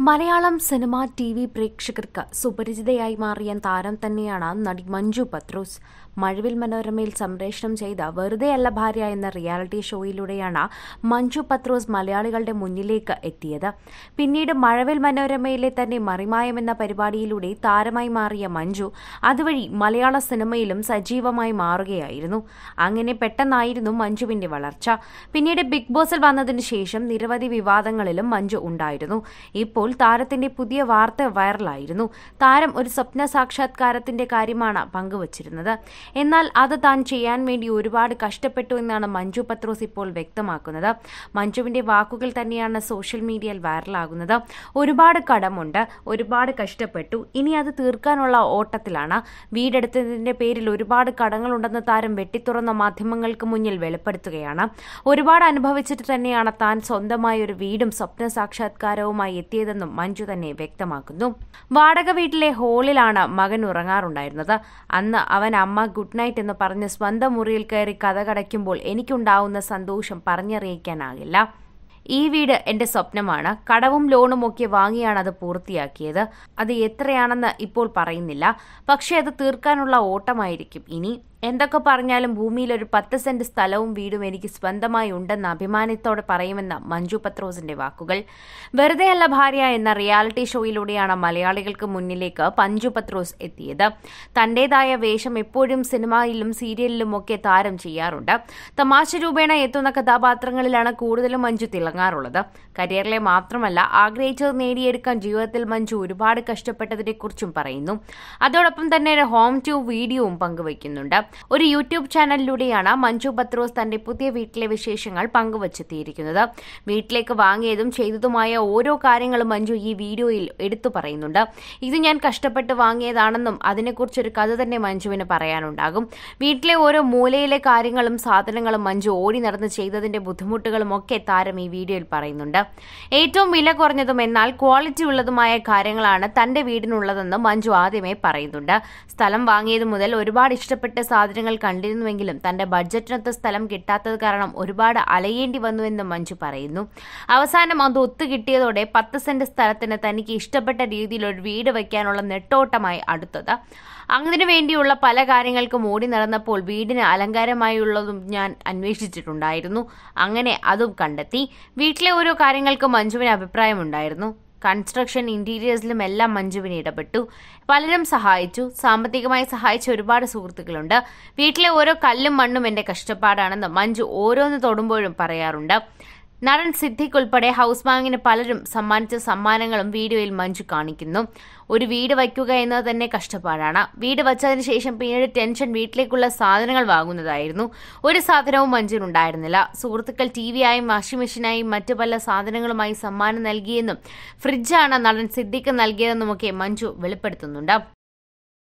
Malayalam cinema T V പ്രേക്ഷകർക്ക് സുപരിചിതയായി മാറിയ താരം തന്നെയാണ് നടി മഞ്ജു പത്രോസ് മഴവിൽ മനോരമയിൽ സംപ്രേഷണം ചെയ്ത വെറുതെയല്ല ഭാര്യ എന്ന റിയാലിറ്റി ഷോയിലൂടെയാണ് മഞ്ജു പത്രോസ് മലയാളികളുടെ മുന്നിലേക്ക് എത്തിയത് പിന്നീട് മഴവിൽ മനോരമയിലെ തന്നെ മറിമായം എന്ന പരിപാടിയിലൂടെ താരമായി മാറിയ മഞ്ജു അതുവഴി മലയാള സിനിമയിലും സജീവമായി മാറുകയായിരുന്നു അങ്ങനെ പെട്ടെന്നായിരുന്നു മഞ്ജുവിന്റെ വളർച്ച പിന്നീട് ബിഗ് ബോസിൽ വന്നതിന് ശേഷം നിരവധി വിവാദങ്ങളിലും മഞ്ജു ഉണ്ടായിരുന്നു ഇപ്പോൾ താരത്തിന്റെ പുതിയ വാർത്ത വൈറലായിരുന്നു താരം ഒരു സ്വപ്ന സാക്ഷാത്കാരത്തിന്റെ കാര്യമാണ് പങ്കുവച്ചിരുന്നത് എന്നാൽ അത് താൻ ചെയ്യാൻ വേണ്ടി ഒരുപാട് കഷ്ടപ്പെട്ടു എന്നാണ് മഞ്ജു പത്രോസ് ഇപ്പോൾ വ്യക്തമാക്കുന്നത് മഞ്ജുവിന്റെ വാക്കുകൾ തന്നെയാണ് സോഷ്യൽ മീഡിയയിൽ വൈറലാകുന്നത് ഒരുപാട് കടമുണ്ട് ഒരുപാട് കഷ്ടപ്പെട്ടു ഇനി അത് തീർക്കാനുള്ള ഓട്ടത്തിലാണ് വീടെടുത്തതിന്റെ പേരിൽ ഒരുപാട് കടങ്ങളുണ്ടെന്ന് താരം വെട്ടിത്തുറന്ന മാധ്യമങ്ങൾക്ക് മുന്നിൽ വെളിപ്പെടുത്തുകയാണ് ഒരുപാട് അനുഭവിച്ചിട്ട് തന്നെയാണ് താൻ സ്വന്തമായ ഒരു വീടും സ്വപ്ന സാക്ഷാത്കാരവുമായി എത്തിയതെന്നും മഞ്ജു തന്നെ വ്യക്തമാക്കുന്നു വാടക വീട്ടിലെ ഹോളിലാണ് മകൻ ഉറങ്ങാറുണ്ടായിരുന്നത് അന്ന് അവൻ അമ്മ ഗുഡ് നൈറ്റ് എന്ന് പറഞ്ഞ് സ്വന്തം മുറിയിൽ കയറി കഥ കടയ്ക്കുമ്പോൾ എനിക്കുണ്ടാവുന്ന സന്തോഷം പറഞ്ഞറിയിക്കാനാകില്ല ഈ വീട് എന്റെ സ്വപ്നമാണ് കടവും ലോണും ഒക്കെ വാങ്ങിയാണ് അത് പൂർത്തിയാക്കിയത് അത് എത്രയാണെന്ന് ഇപ്പോൾ പറയുന്നില്ല പക്ഷേ അത് തീർക്കാനുള്ള ഓട്ടമായിരിക്കും ഇനി എന്തൊക്കെ പറഞ്ഞാലും ഭൂമിയിൽ ഒരു പത്ത് സെന്റ് സ്ഥലവും വീടും എനിക്ക് സ്വന്തമായി ഉണ്ടെന്ന് അഭിമാനത്തോടെ പറയുമെന്ന മഞ്ജു പത്രോസിന്റെ വാക്കുകൾ വെറുതെയല്ല ഭാര്യ എന്ന റിയാലിറ്റി ഷോയിലൂടെയാണ് മലയാളികൾക്ക് മുന്നിലേക്ക് പഞ്ജു പത്രോസ് എത്തിയത് തന്റേതായ വേഷം എപ്പോഴും സിനിമയിലും സീരിയലിലും ഒക്കെ താരം ചെയ്യാറുണ്ട് തമാശ രൂപേണ എത്തുന്ന കഥാപാത്രങ്ങളിലാണ് കൂടുതലും മഞ്ജു തിളങ്ങാറുള്ളത് കരിയറിലെ മാത്രമല്ല ആഗ്രഹിച്ചത് നേടിയെടുക്കാൻ ജീവിതത്തിൽ മഞ്ജു ഒരുപാട് കഷ്ടപ്പെട്ടതിനെ കുറിച്ചും പറയുന്നു അതോടൊപ്പം തന്നെ ഒരു ഹോം ട്യൂബ് വീഡിയോവും പങ്കുവയ്ക്കുന്നുണ്ട് ഒരു യൂട്യൂബ് ചാനലിലൂടെയാണ് മഞ്ജു പത്രോസ് തന്റെ പുതിയ വീട്ടിലെ വിശേഷങ്ങൾ പങ്കുവച്ചെത്തിയിരിക്കുന്നത് വീട്ടിലേക്ക് വാങ്ങിയതും ചെയ്തതുമായ ഓരോ കാര്യങ്ങളും മഞ്ജു ഈ വീഡിയോയിൽ എടുത്തു പറയുന്നുണ്ട് ഇത് ഞാൻ കഷ്ടപ്പെട്ട് വാങ്ങിയതാണെന്നും അതിനെക്കുറിച്ചൊരു കഥ തന്നെ മഞ്ജുവിന് പറയാനുണ്ടാകും വീട്ടിലെ ഓരോ മൂലയിലെ കാര്യങ്ങളും സാധനങ്ങളും മഞ്ജു ഓടി നടന്ന് ചെയ്തതിന്റെ ബുദ്ധിമുട്ടുകളും ഒക്കെ താരം ഈ വീഡിയോയിൽ പറയുന്നുണ്ട് ഏറ്റവും വില കുറഞ്ഞതും എന്നാൽ ക്വാളിറ്റി ഉള്ളതുമായ കാര്യങ്ങളാണ് തന്റെ വീടിനുള്ളതെന്ന് മഞ്ജു ആദ്യമേ പറയുന്നുണ്ട് സ്ഥലം വാങ്ങിയത് മുതൽ ഒരുപാട് ഇഷ്ടപ്പെട്ട സാധനങ്ങൾ കണ്ടിരുന്നുവെങ്കിലും തന്റെ ബഡ്ജറ്റിനൊത്ത സ്ഥലം കിട്ടാത്തത് കാരണം ഒരുപാട് അലയേണ്ടി വന്നുവെന്ന് മഞ്ജു പറയുന്നു അവസാനം അത് ഒത്തുകിട്ടിയതോടെ പത്ത് സെന്റ് സ്ഥലത്തിന് തനിക്ക് ഇഷ്ടപ്പെട്ട രീതിയിൽ ഒരു വീട് വയ്ക്കാനുള്ള നെട്ടോട്ടമായി അടുത്തത് അതിനു വേണ്ടിയുള്ള പല കാര്യങ്ങൾക്കും ഓടി നടന്നപ്പോൾ വീടിന് അലങ്കാരമായുള്ളതും ഞാൻ അന്വേഷിച്ചിട്ടുണ്ടായിരുന്നു അങ്ങനെ അതും കണ്ടെത്തി വീട്ടിലെ ഓരോ കാര്യങ്ങൾക്കും മഞ്ജുവിന് അഭിപ്രായമുണ്ടായിരുന്നു കൺസ്ട്രക്ഷൻ ഇന്റീരിയേഴ്സിലും എല്ലാം മഞ്ജുവിന് ഇടപെട്ടു പലരും സഹായിച്ചു സാമ്പത്തികമായി സഹായിച്ച ഒരുപാട് സുഹൃത്തുക്കളുണ്ട് വീട്ടിലെ ഓരോ കല്ലും മണ്ണും എന്റെ കഷ്ടപ്പാടാണെന്ന് മഞ്ജു ഓരോന്ന് തൊടുമ്പോഴും പറയാറുണ്ട് നടൻ സിദ്ദിഖ് ഉൾപ്പെടെ ഹൗസ് ബാങ്കിന് പലരും സമ്മാനിച്ച സമ്മാനങ്ങളും വീഡിയോയിൽ മഞ്ജു കാണിക്കുന്നു ഒരു വീട് വയ്ക്കുക എന്നത് തന്നെ കഷ്ടപ്പാടാണ് വീട് വച്ചതിന് ശേഷം പിന്നീട് ടെൻഷൻ വീട്ടിലേക്കുള്ള സാധനങ്ങൾ വാങ്ങുന്നതായിരുന്നു ഒരു സാധനവും മഞ്ജുവിനുണ്ടായിരുന്നില്ല സുഹൃത്തുക്കൾ ടി വിയായും വാഷിംഗ് മെഷീനായും മറ്റു പല സാധനങ്ങളുമായി സമ്മാനം നൽകിയെന്നും ഫ്രിഡ്ജാണ് നടൻ സിദ്ദിഖ് നൽകിയതെന്നുമൊക്കെ മഞ്ജു വെളിപ്പെടുത്തുന്നുണ്ട്